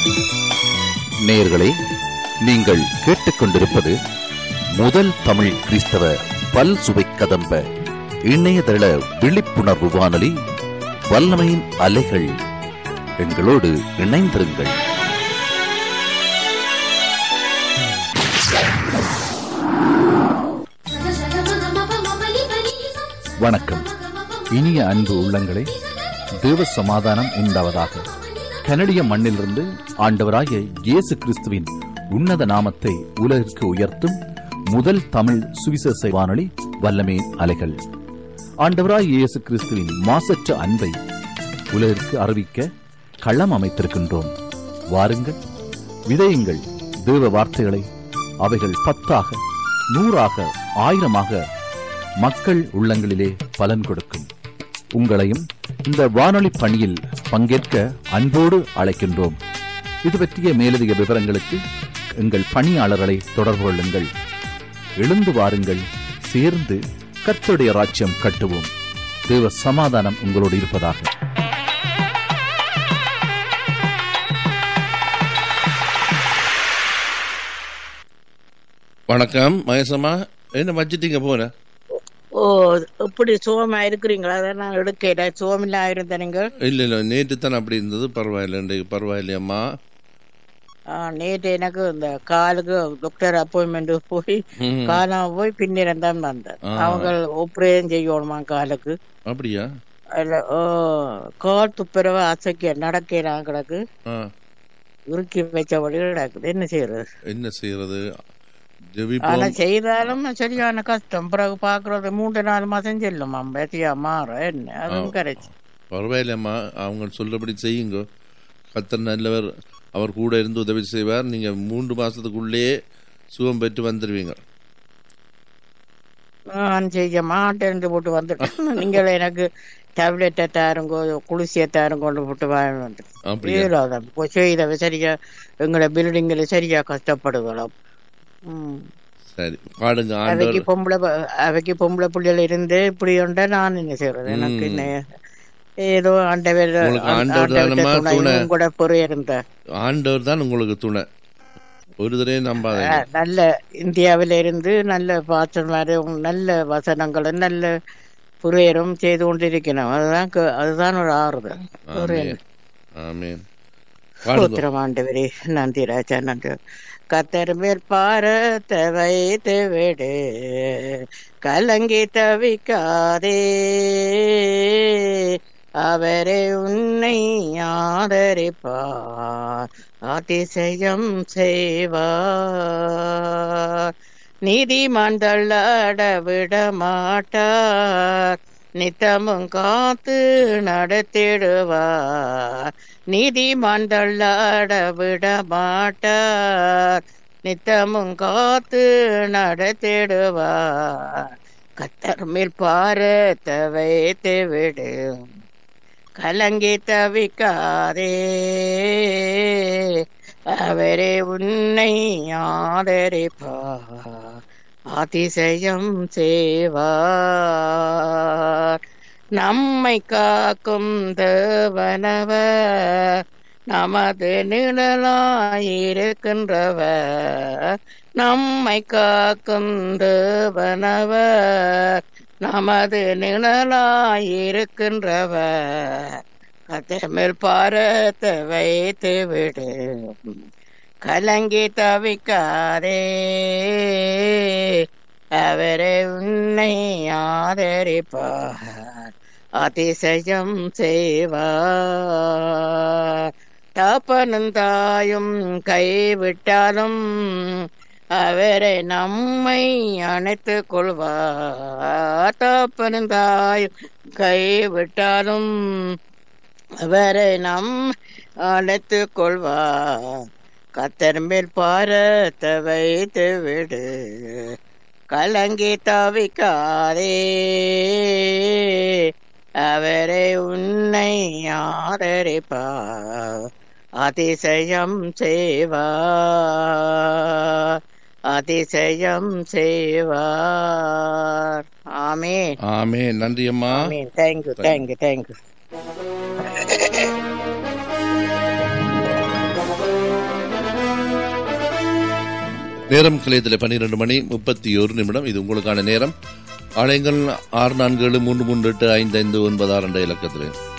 நேயர்களே நீங்கள் கேட்டுக்கொண்டிருப்பது முதல் தமிழ் கிறிஸ்தவ பல் சுவை கதம்ப இணையதள விழிப்புணர்வு வானொலி வல்லமையின் அலைகள் எங்களோடு இணைந்திருங்கள் வணக்கம் இனிய அன்பு உள்ளங்களே தேவ சமாதானம் உண்டாவதாக கனடிய மண்ணிலிருந்து ஆண்டவராகிய இயேசு கிறிஸ்துவின் உன்னத நாமத்தை உலகிற்கு உயர்த்தும் முதல் தமிழ் சுவிசேஷ வானொலி வல்லமே அலைகள் ஆண்டவராகிய இயேசு கிறிஸ்துவின் மாசற்ற அன்பை உலகிற்கு அறிவிக்க களம் அமைத்திருக்கின்றோம் வாருங்கள் விதையுங்கள் தேவ வார்த்தைகளை அவைகள் பத்தாக நூறாக ஆயிரமாக மக்கள் உள்ளங்களிலே பலன் கொடுக்கும் உங்களையும் இந்த வானொலி பணியில் பங்கேற்க அன்போடு அழைக்கின்றோம் இது பற்றிய மேலதிக விவரங்களுக்கு எங்கள் பணியாளர்களை தொடர்பு கொள்ளுங்கள் எழுந்து வாருங்கள் சேர்ந்து கர்த்தருடைய ராஜ்யம் கட்டுவோம் தேவ சமாதானம் உங்களோடு இருப்பதாக வணக்கம் மகேசம்மா என்ன வச்சிட்டீங்க போன ஓ இப்படி சுகமா இருக்கிறீங்களா அதை நான் எடுக்கல சுகமில்லா இருந்த நீங்கள் இல்ல இல்ல நேற்று தானே அப்படி இருந்தது பரவாயில்ல இன்றைக்கு பரவாயில்லையம்மா ஆ, நேற்று எனக்கு இந்த காலுக்கு டாக்டர் அப்பாயின்மெண்ட் போய் ம். காணாம போய் பின்னிரம் தான் வந்தேன் ஆ. அவங்க ஆப்ரேஷன் செய்யணுமா காலுக்கு அப்படியா அதுல ஓ கால் துப்புரவை அசைக்க நடக்கலாம் கிடக்கு ஆ உருக்கி வச்சபடி கிடக்குது என்ன செய்யறது என்ன செய்யறது ஆனா ஜெபிப்போம் செய்தாலும் சரியான கஷ்டம் பிறகு பாக்குறது மூன்று நாலு மாசம் செல்லும் பேசியா மாற என்ன அதுவும் கரைச்சு பரவாயில்லையம்மா அவங்க சொல்றபடி செய்யுங்க கத்தர் நல்லவர் அவர் கூட இருந்து உதவி செய்வார் நீங்க மூன்று மாசத்துக்குள்ளேயே சுகம் பெற்று வந்துடுவீங்க நான் செய்ய மாட்டேன் போட்டு வந்துட்டேன் நீங்கள் எனக்கு டேப்லெட்டை தாருங்கோ குளிசியை தாருங்கொண்டு போட்டு வாங்கிட்டு அப்படியா ஏழாதான் இப்போ செய்த சரியா எங்களோட பில்டிங்கில் சரியா கஷ்டப்படுகிறோம் ம். சரி பாடுங்க அவைக்கு ஆண்டவர் பொம்பளை ப- அவைக்கு பொம்பளை பிள்ளைகள் இருந்து இப்படி உண்டா நான் என்ன செய்யறது எனக்கு என்ன ஏதோ ஆண்டவர் உங்களுக்கு ஆண்டவர் தானம்மா துணை. கூட பொறுய இருந்த ஆண்டவர் தான் உங்களுக்கு துணை ஒரு தடவை நம்பாதீங்க நல்ல இந்தியாவில இருந்து நல்ல பாசமாரும் நல்ல வசனங்களும் நல்ல புரியரும் செய்து கொண்டிருக்கணும் அதுதான் க- அதுதான் ஒரு ஆறுதல் ஒரு ஆமென் ஆமென் பாடுங்க ஸ்தோத்திரம் ஆண்டவரே நன்றி ராஜா நன்றி கத்தர் மேற்பாரத்தை வைத்து விடு கலங்கி தவிக்காதே அவரே உன்னை ஆதரிப்பார் அதிசயம் செய்வார் நீதிமான் தள்ளாட விட மாட்டார் நித்தமும் காத்து நடத்திடுவார் நீதிமான் தள்ளாட விட மாட்டார் நித்தமும் காத்து நடத்திடுவார் கத்தர் மேல் பாரத்தை வைத்து விடு கலங்கி தவிக்காதே அவரே உன்னை ஆதரிப்பார் அதிசயம் செய்வார் நம்மை காக்கும் தேவனவர் நமது நிழலாயிருக்கின்றவர் நம்மை காக்கும் தேவனவர் நமது நிழலாயிருக்கின்றவர் கத்தமிழ் பாரத்தை வைத்து விடு கலங்கி தவிக்காதே அவரை உன்னை ஆதரிப்பார் அதிசயம் செய்வார் தப்பனும் தாயும் கைவிட்டாலும் அவரை நம்மை அணைத்து கொள்வார் தப்பனும் தாயும் கைவிட்டாலும் அவரை நம் அழைத்து கொள்வார் கத்தர் மேல் பாரத்தை வைத்து விடு கலங்கி தவிக்காதே அவரை உன்னை ஆதரிப்பார் அதிசயம் செய்வார் அதிசயம் செய்வார் ஆமே ஆமே நன்றி அம்மா ஆமே தேங்க்யூ தேங்க்யூ தேங்க்யூ நேரம் கிளையத்தில் பன்னிரெண்டு மணி முப்பத்தி ஒரு நிமிடம் இது உங்களுக்கான நேரம் ஆலயங்கள் ஆறு நான்கு ஏழு மூன்று மூன்று எட்டு ஐந்து ஐந்து ஒன்பது ஆறு என்ற இலக்கத்தில்